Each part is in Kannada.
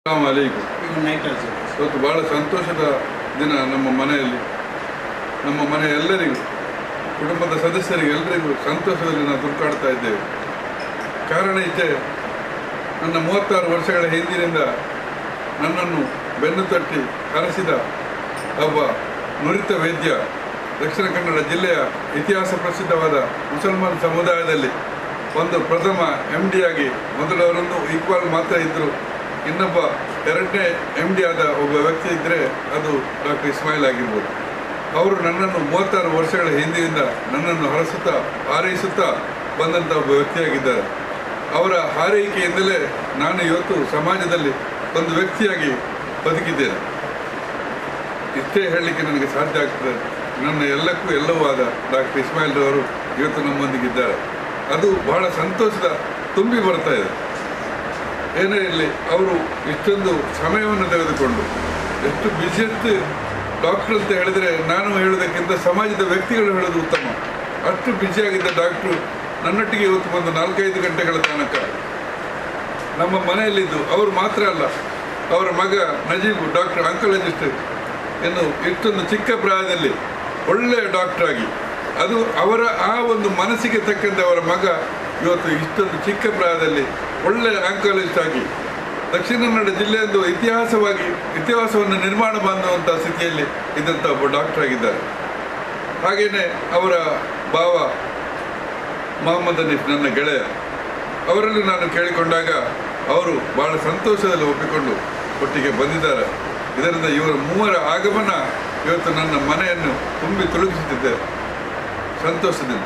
ಅಸ್ಸಲಾಮ್ ಅಲೈಕುಂ ಇವನ್ ನೈಟ್ ಆಲ್ಸೋ ಇವತ್ತು ಬಹಳ ಸಂತೋಷದ ದಿನ ನಮ್ಮ ಮನೆಯಲ್ಲಿ ನಮ್ಮ ಮನೆಯ ಎಲ್ಲರಿಗೂ ಕುಟುಂಬದ ಸದಸ್ಯರಿಗೆ ಎಲ್ಲರಿಗೂ ಸಂತೋಷದಲ್ಲಿ ನಾವು ದುರ್ಕಾಡ್ತಾ ಇದ್ದೇವೆ ಕಾರಣ ಇದ್ದೆ ನನ್ನ ಮೂವತ್ತಾರು ವರ್ಷಗಳ ಹಿಂದಿನಿಂದ ನನ್ನನ್ನು ಬೆನ್ನು ತಟ್ಟಿ ಹರಸಿದ ಒಬ್ಬ ನುರಿತ ವೈದ್ಯ ದಕ್ಷಿಣ ಕನ್ನಡ ಜಿಲ್ಲೆಯ ಇತಿಹಾಸ ಪ್ರಸಿದ್ಧವಾದ ಮುಸಲ್ಮಾನ್ ಸಮುದಾಯದಲ್ಲಿ ಒಂದು ಪ್ರಥಮ ಎಮ್ ಡಿ ಆಗಿ ಮೊದಲು ಅವರೊಂದು ಈಕ್ವಲ್ ಮಾತ್ರ ಇದ್ದರು ಇನ್ನೊಬ್ಬ ಎರಡನೇ ಎಮ್ ಡಿ ಆದ ಒಬ್ಬ ವ್ಯಕ್ತಿ ಇದ್ದರೆ ಅದು ಡಾಕ್ಟರ್ ಇಸ್ಮಾಯಿಲ್ ಆಗಿರ್ಬೋದು ಅವರು ನನ್ನನ್ನು ಮೂವತ್ತಾರು ವರ್ಷಗಳ ಹಿಂದಿನಿಂದ ನನ್ನನ್ನು ಹರಸುತ್ತಾ ಹಾರೈಸುತ್ತಾ ಬಂದಂಥ ಒಬ್ಬ ವ್ಯಕ್ತಿಯಾಗಿದ್ದಾರೆ ಅವರ ಹಾರೈಕೆಯಿಂದಲೇ ನಾನು ಇವತ್ತು ಸಮಾಜದಲ್ಲಿ ಒಂದು ವ್ಯಕ್ತಿಯಾಗಿ ಬದುಕಿದ್ದೇನೆ ಇಷ್ಟೇ ಹೇಳಲಿಕ್ಕೆ ನನಗೆ ಸಾಧ್ಯ ಆಗ್ತದೆ ನನ್ನ ಎಲ್ಲಕ್ಕೂ ಎಲ್ಲವೂ ಆದ ಡಾಕ್ಟರ್ ಇಸ್ಮಾಯಿಲ್ ಅವರು ಇವತ್ತು ನಮ್ಮೊಂದಿಗಿದ್ದಾರೆ ಅದು ಬಹಳ ಸಂತೋಷದ ತುಂಬಿ ಬರ್ತಾ ಇದೆ ಏನೇ ಇರಲಿ ಅವರು ಇಷ್ಟೊಂದು ಸಮಯವನ್ನು ತೆಗೆದುಕೊಂಡು ಎಷ್ಟು ಬಿಸಿಯೆಸ್ಟ್ ಡಾಕ್ಟರ್ ಅಂತ ಹೇಳಿದರೆ ನಾನು ಹೇಳೋದಕ್ಕಿಂತ ಸಮಾಜದ ವ್ಯಕ್ತಿಗಳು ಹೇಳೋದು ಉತ್ತಮ ಅಷ್ಟು ಬ್ಯುಸಿಯಾಗಿದ್ದ ಡಾಕ್ಟ್ರು ನನ್ನೊಟ್ಟಿಗೆ ಇವತ್ತು ಒಂದು ನಾಲ್ಕೈದು ಗಂಟೆಗಳ ತನಕ ನಮ್ಮ ಮನೆಯಲ್ಲಿದ್ದು ಅವರು ಮಾತ್ರ ಅಲ್ಲ ಅವರ ಮಗ ನಜೀಬ್ ಡಾಕ್ಟರ್ ಆಂಕಾಲಜಿಸ್ಟ್ ಇನ್ನು ಇಷ್ಟೊಂದು ಚಿಕ್ಕ ಪ್ರಾಯದಲ್ಲಿ ಒಳ್ಳೆಯ ಡಾಕ್ಟರ್ ಆಗಿ ಅದು ಅವರ ಆ ಒಂದು ಮನಸ್ಸಿಗೆ ತಕ್ಕಂತೆ ಅವರ ಮಗ ಇವತ್ತು ಇಷ್ಟೊಂದು ಚಿಕ್ಕ ಪ್ರಾಯದಲ್ಲಿ ಒಳ್ಳೆಯ ಆಂಕಾಲಜಿಸ್ಟ್ ಆಗಿ ದಕ್ಷಿಣ ಕನ್ನಡ ಜಿಲ್ಲೆಯೊಂದು ಇತಿಹಾಸವಾಗಿ ಇತಿಹಾಸವನ್ನು ನಿರ್ಮಾಣ ಮಾಡುವಂಥ ಸ್ಥಿತಿಯಲ್ಲಿ ಇದ್ದಂಥ ಒಬ್ಬ ಡಾಕ್ಟರ್ ಆಗಿದ್ದಾರೆ ಹಾಗೆಯೇ ಅವರ ಭಾವ ಮೊಹಮ್ಮದ್ ಹನೀಫ್ ನನ್ನ ಗೆಳೆಯ ಅವರಲ್ಲಿ ನಾನು ಕೇಳಿಕೊಂಡಾಗ ಅವರು ಬಹಳ ಸಂತೋಷದಲ್ಲಿ ಒಪ್ಪಿಕೊಂಡು ಒಟ್ಟಿಗೆ ಬಂದಿದ್ದಾರೆ ಇದರಿಂದ ಇವರ ಮೂವರ ಆಗಮನ ಇವತ್ತು ನನ್ನ ಮನೆಯನ್ನು ತುಂಬಿ ತುಳುಕಿಸುತ್ತಿದೆ ಸಂತೋಷದಿಂದ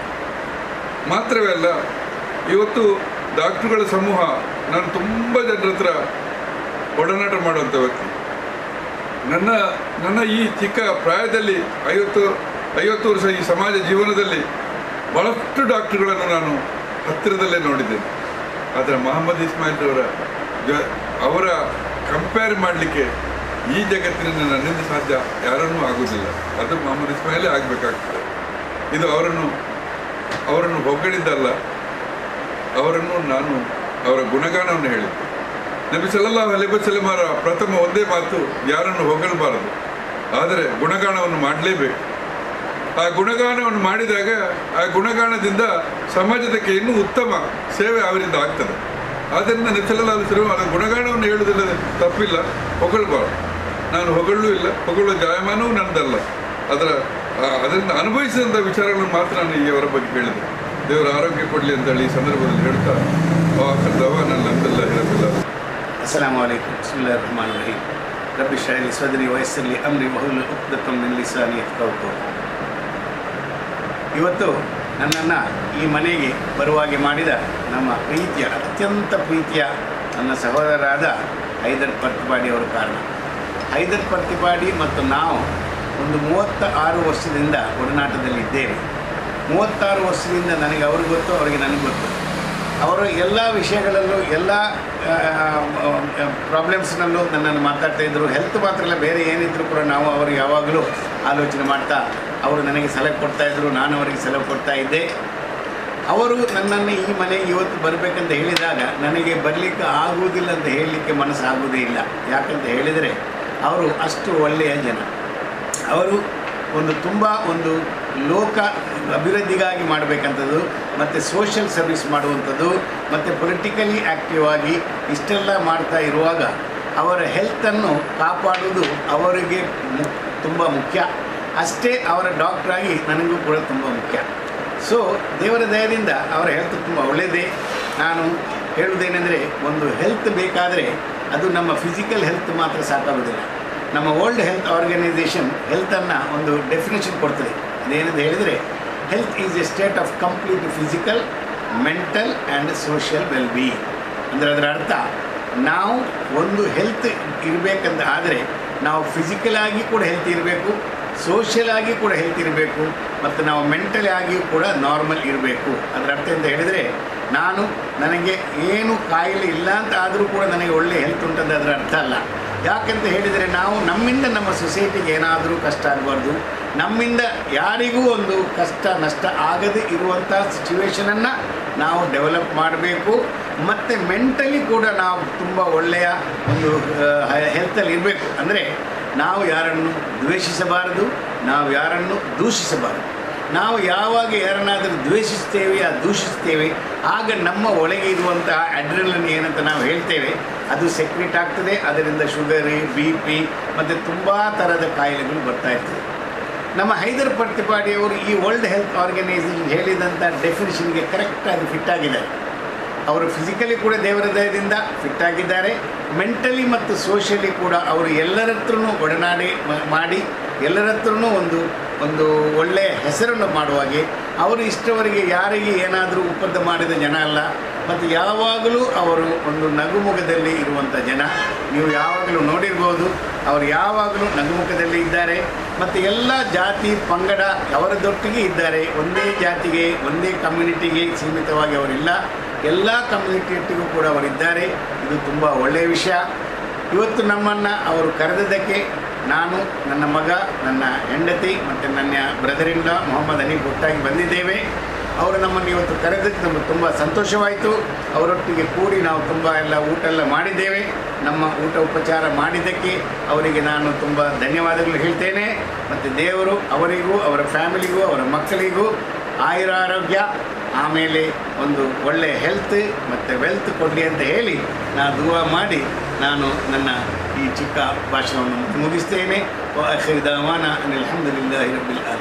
ಮಾತ್ರವೇ ಅಲ್ಲ ಇವತ್ತು ಡಾಕ್ಟ್ರುಗಳ ಸಮೂಹ ನಾನು ತುಂಬ ಜನರ ಹತ್ರ ಒಡನಾಟ ಮಾಡುವಂಥ ವ್ಯಕ್ತಿ ನನ್ನ ನನ್ನ ಈ ಚಿಕ್ಕ ಪ್ರಾಯದಲ್ಲಿ ಐವತ್ತು ಐವತ್ತು ವರ್ಷ ಈ ಸಮಾಜ ಜೀವನದಲ್ಲಿ ಬಹಳಷ್ಟು ಡಾಕ್ಟ್ರುಗಳನ್ನು ನಾನು ಹತ್ತಿರದಲ್ಲೇ ನೋಡಿದ್ದೇನೆ ಆದರೆ ಮೊಹಮ್ಮದ್ ಇಸ್ಮಾಯಿಲ್ ಅವರ ಜ ಅವರ ಕಂಪೇರ್ ಮಾಡಲಿಕ್ಕೆ ಈ ಜಗತ್ತಿನಲ್ಲಿ ನನ್ನಿಂದ ಸಾಧ್ಯ ಯಾರನ್ನೂ ಆಗುವುದಿಲ್ಲ ಅದು ಮೊಹಮ್ಮದ್ ಇಸ್ಮಾಯಿಲೇ ಆಗಬೇಕಾಗ್ತದೆ ಇದು ಅವರನ್ನು ಅವರನ್ನು ಹೊಗಳಿದ್ದಲ್ಲ ಅವರನ್ನು ನಾನು ಅವರ ಗುಣಗಾನವನ್ನು ಹೇಳಿದ್ದೆ ನಬಿ ಸಲ್ಲಲ್ಲಾಹು ಅಲೈಹಿ ವಸಲ್ಲಮರ ಪ್ರಥಮ ಒಂದೇ ಮಾತು ಯಾರನ್ನು ಹೊಗಳಬಾರದು ಆದರೆ ಗುಣಗಾನವನ್ನು ಮಾಡಲೇಬೇಕು ಆ ಗುಣಗಾನವನ್ನು ಮಾಡಿದಾಗ ಆ ಗುಣಗಾನದಿಂದ ಸಮಾಜದಕ್ಕೆ ಇನ್ನೂ ಉತ್ತಮ ಸೇವೆ ಅವರಿಂದ ಆಗ್ತದೆ ಆದ್ದರಿಂದ ನಬಿಸಲ್ಲ ಅದರ ಗುಣಗಾನವನ್ನು ಹೇಳುವುದಿಲ್ಲ ತಪ್ಪಿಲ್ಲ ಹೊಗಳಬಾರದು ನಾನು ಹೊಗಳೂ ಇಲ್ಲ ಹೊಗಳುವ ಜಾಯಮಾನವೂ ನನ್ನದಲ್ಲ ಅದರ ಆ, ಅದರಿಂದ ಅನುಭವಿಸಿದಂಥ ವಿಚಾರಗಳನ್ನು ಮಾತ್ರ ನಾನು ಈ ಅವರ ಬಗ್ಗೆ ಹೇಳಿದೆ ದೇವರ ಆರೋಗ್ಯ ಕೊಡಲಿ ಅಂತೇಳಿ ಈ ಸಂದರ್ಭದಲ್ಲಿ ಹೇಳ್ತಾ ದವ ನನ್ನ ನಂದಲ್ಲ ಹೇಳೋದಿಲ್ಲ السلام عليكم بسم الله الرحمن الرحيم رب اشرح لي صدري ويسر لي امري واحلل عقدة من لساني يفقهوا قولي ಇವತ್ತು ನನ್ನನ್ನು ಈ ಮನೆಗೆ ಬರುವಾಗೆ ಮಾಡಿದ ನಮ್ಮ ಪ್ರೀತಿಯ ಅತ್ಯಂತ ಪ್ರೀತಿಯ ನನ್ನ ಸಹೋದರರಾದ ಹೈದರ್ ಪರ್ತಿಪಾಡಿ ಅವರ ಕಾರಣ ಹೈದರ್ ಪರ್ತಿಪಾಡಿ ಮತ್ತು ನಾವು ಒಂದು ಮೂವತ್ತ ಆರು ವರ್ಷದಿಂದ ಒಡನಾಟದಲ್ಲಿದ್ದೇವೆ ಮೂವತ್ತಾರು ವರ್ಷದಿಂದ ನನಗೆ ಅವ್ರಿಗೆ ಗೊತ್ತು ಅವರಿಗೆ ನನಗೆ ಗೊತ್ತು ಅವರು ಎಲ್ಲ ವಿಷಯಗಳಲ್ಲೂ ಎಲ್ಲ ಪ್ರಾಬ್ಲಮ್ಸ್ನಲ್ಲೂ ನನ್ನನ್ನು ಮಾತಾಡ್ತಾ ಇದ್ದರು ಹೆಲ್ತ್ ಮಾತ್ರ ಅಲ್ಲ ಬೇರೆ ಏನಿದ್ರು ಕೂಡ ನಾವು ಅವರು ಯಾವಾಗಲೂ ಆಲೋಚನೆ ಮಾಡ್ತಾ ಅವರು ನನಗೆ ಸಲಹೆ ಕೊಡ್ತಾ ಇದ್ದರು ನಾನು ಅವರಿಗೆ ಸಲಹೆ ಕೊಡ್ತಾ ಇದ್ದೆ ಅವರು ನನ್ನನ್ನು ಈ ಮನೆಗೆ ಇವತ್ತು ಬರಬೇಕಂತ ಹೇಳಿದಾಗ ನನಗೆ ಬರಲಿಕ್ಕೆ ಆಗುವುದಿಲ್ಲ ಅಂತ ಹೇಳಲಿಕ್ಕೆ ಮನಸ್ಸು ಆಗುವುದೇ ಇಲ್ಲ ಯಾಕಂತ ಹೇಳಿದರೆ ಅವರು ಅಷ್ಟು ಒಳ್ಳೆಯ ಜನ ಅವರು ಒಂದು ತುಂಬ ಒಂದು ಲೋಕ ಅಭಿವೃದ್ಧಿಗಾಗಿ ಮಾಡಬೇಕಂಥದ್ದು ಮತ್ತು ಸೋಷಿಯಲ್ ಸರ್ವಿಸ್ ಮಾಡುವಂಥದ್ದು ಮತ್ತು ಪೊಲಿಟಿಕಲಿ ಆ್ಯಕ್ಟಿವ್ ಆಗಿ ಇಷ್ಟೆಲ್ಲ ಮಾಡ್ತಾ ಇರುವಾಗ ಅವರ ಹೆಲ್ತನ್ನು ಕಾಪಾಡುವುದು ಅವರಿಗೆ ಮು ತುಂಬ ಮುಖ್ಯ ಅಷ್ಟೇ ಅವರ ಡಾಕ್ಟ್ರಾಗಿ ನನಗೂ ಕೂಡ ತುಂಬ ಮುಖ್ಯ ಸೊ ದೇವರ ದಯದಿಂದ ಅವರ ಹೆಲ್ತ್ ತುಂಬ ಒಳ್ಳೆಯದೇ ನಾನು ಹೇಳುವುದೇನೆಂದರೆ ಒಂದು ಹೆಲ್ತ್ ಬೇಕಾದರೆ ಅದು ನಮ್ಮ ಫಿಸಿಕಲ್ ಹೆಲ್ತ್ ಮಾತ್ರ ಸಾಕಾಗೋದಿಲ್ಲ ನಮ್ಮ ವರ್ಲ್ಡ್ ಹೆಲ್ತ್ ಆರ್ಗನೈಸೇಷನ್ ಹೆಲ್ತನ್ನು ಒಂದು ಡೆಫಿನೇಷನ್ ಕೊಡ್ತದೆ ಅದೇನಂತ ಹೇಳಿದರೆ health is a state of complete physical mental and social well being ಅಂದರೆ ಅದರ ಅರ್ಥ ನಾವು ಒಂದು ಹೆಲ್ತ್ ಇರಬೇಕಂತ ಆದರೆ ನಾವು ಫಿಸಿಕಲ್ ಆಗಿ ಕೂಡ ಹೆಲ್ತ್ ಇರಬೇಕು ಸೋಷಿಯಲ್ ಆಗಿ ಕೂಡ ಹೆಲ್ತ್ ಇರಬೇಕು ಮತ್ತು ನಾವು ಮೆಂಟಲಿ ಆಗಿಯೂ ಕೂಡ ನಾರ್ಮಲ್ ಇರಬೇಕು ಅದರ ಅರ್ಥ ಅಂತ ಹೇಳಿದರೆ ನಾನು ನನಗೆ ಏನು ಕಾಯಿಲೆ ಇಲ್ಲ ಅಂತ ಆದರೂ ಕೂಡ ನನಗೆ ಒಳ್ಳೆ ಹೆಲ್ತ್ ಉಂಟಂತ ಅದರ ಅರ್ಥ ಅಲ್ಲ ಯಾಕಂತ ಹೇಳಿದರೆ ನಾವು ನಮ್ಮಿಂದ ನಮ್ಮ ಸೊಸೈಟಿಗೆ ಏನಾದರೂ ಕಷ್ಟ ಆಗಬಾರ್ದು ನಮ್ಮಿಂದ ಯಾರಿಗೂ ಒಂದು ಕಷ್ಟ ನಷ್ಟ ಆಗದೇ ಇರುವಂಥ ಸಿಚುವೇಶನನ್ನು ನಾವು ಡೆವಲಪ್ ಮಾಡಬೇಕು ಮತ್ತು ಮೆಂಟಲಿ ಕೂಡ ನಾವು ತುಂಬ ಒಳ್ಳೆಯ ಒಂದು ಹೆಲ್ತಲ್ಲಿ ಇರಬೇಕು ಅಂದರೆ ನಾವು ಯಾರನ್ನು ದ್ವೇಷಿಸಬಾರದು ನಾವು ಯಾರನ್ನು ದೂಷಿಸಬಾರದು ನಾವು ಯಾವಾಗ ಯಾರನ್ನಾದರೂ ದ್ವೇಷಿಸ್ತೇವೆ ಆ ದೂಷಿಸ್ತೇವೆ ಆಗ ನಮ್ಮ ಒಳಗೆ ಇರುವಂತಹ ಅಡ್ರಿನಲಿನ್ ಏನಂತ ನಾವು ಹೇಳ್ತೇವೆ ಅದು ಸೆಕ್ರೆಟ್ ಆಗ್ತದೆ ಅದರಿಂದ ಶುಗರ್ ಬಿ ಪಿ ಮತ್ತು ತುಂಬ ಥರದ ಕಾಯಿಲೆಗಳು ಬರ್ತಾ ಇರ್ತದೆ ನಮ್ಮ ಹೈದರ್ ಪ್ರತಿಪಾಡಿಯವರು ಈ ವರ್ಲ್ಡ್ ಹೆಲ್ತ್ ಆರ್ಗನೈಸೇಷನ್ ಹೇಳಿದಂಥ ಡೆಫಿನಿಷನ್ಗೆ ಕರೆಕ್ಟಾಗಿ ಫಿಟ್ ಆಗಿದ್ದಾರೆ ಅವರು ಫಿಸಿಕಲಿ ಕೂಡ ದೇವರ ದಯದಿಂದ ಫಿಟ್ ಆಗಿದ್ದಾರೆ ಮೆಂಟಲಿ ಮತ್ತು ಸೋಷಿಯಲಿ ಕೂಡ ಅವರು ಎಲ್ಲರ ಹತ್ರನೂ ಒಡನಾಡಿ ಮ- ಮಾಡಿ ಎಲ್ಲರ ಹತ್ರನೂ ಒಂದು ಒಂದು ಒಳ್ಳೆಯ ಹೆಸರನ್ನು ಮಾಡುವಾಗೆ ಅವರು ಇಷ್ಟವರೆಗೆ ಯಾರಿಗೆ ಏನಾದರೂ ಉಪದ್ದ ಮಾಡಿದ ಜನ ಅಲ್ಲ ಮತ್ತು ಯಾವಾಗಲೂ ಅವರು ಒಂದು ನಗುಮುಖದಲ್ಲಿ ಇರುವಂಥ ಜನ ನೀವು ಯಾವಾಗಲೂ ನೋಡಿರ್ಬೋದು ಅವರು ಯಾವಾಗಲೂ ನಗುಮುಖದಲ್ಲಿ ಇದ್ದಾರೆ ಮತ್ತು ಎಲ್ಲ ಜಾತಿ ಪಂಗಡ ಅವರದೊಟ್ಟಿಗೆ ಇದ್ದಾರೆ ಒಂದೇ ಜಾತಿಗೆ ಒಂದೇ ಕಮ್ಯುನಿಟಿಗೆ ಸೀಮಿತವಾಗಿ ಅವರಿಲ್ಲ ಎಲ್ಲ ಕಮ್ಯುನಿಟಿಗೂ ಕೂಡ ಅವರಿದ್ದಾರೆ ಇದು ತುಂಬ ಒಳ್ಳೆಯ ವಿಷಯ ಇವತ್ತು ನಮ್ಮನ್ನು ಅವರು ಕರೆದದ್ದಕ್ಕೆ ನಾನು ನನ್ನ ಮಗ ನನ್ನ ಹೆಂಡತಿ ಮತ್ತು ನನ್ನ ಬ್ರದರಿಂದ ಮೊಹಮ್ಮದ್ ಅಲಿ ಒಟ್ಟಾಗಿ ಬಂದಿದ್ದೇವೆ ಅವರು ನಮ್ಮನ್ನು ಇವತ್ತು ಕರೆದಕ್ಕೆ ನಮಗೆ ತುಂಬ ಸಂತೋಷವಾಯಿತು ಅವರೊಟ್ಟಿಗೆ ಕೂಡಿ ನಾವು ತುಂಬ ಎಲ್ಲ ಊಟ ಎಲ್ಲ ಮಾಡಿದ್ದೇವೆ ನಮ್ಮ ಊಟ ಉಪಚಾರ ಮಾಡಿದ್ದಕ್ಕೆ ಅವರಿಗೆ ನಾನು ತುಂಬ ಧನ್ಯವಾದಗಳು ಹೇಳ್ತೇನೆ ಮತ್ತು ದೇವರು ಅವರಿಗೂ ಅವರ ಫ್ಯಾಮಿಲಿಗೂ ಅವರ ಮಕ್ಕಳಿಗೂ ಆಯುರಾರೋಗ್ಯ ಆಮೇಲೆ ಒಂದು ಒಳ್ಳೆಯ ಹೆಲ್ತ್ ಮತ್ತು ವೆಲ್ತ್ ಕೊಡಲಿ ಅಂತ ಹೇಳಿ ನಾನು ದುವಾ ಮಾಡಿ ನಾನು ನನ್ನ ಈ ಚಿಕ್ಕ ಭಾಷಣವನ್ನು ಮುಗಿಸ್ತೇನೆ ವಾಹಿರ್ ದಾವಾನ ಅನಿಲ್ ಅಲ್ಹಮ್ದುಲಿಲ್ಲಾಹಿ ರಬ್ಬಿಲ್ ಆಲಮೀನ್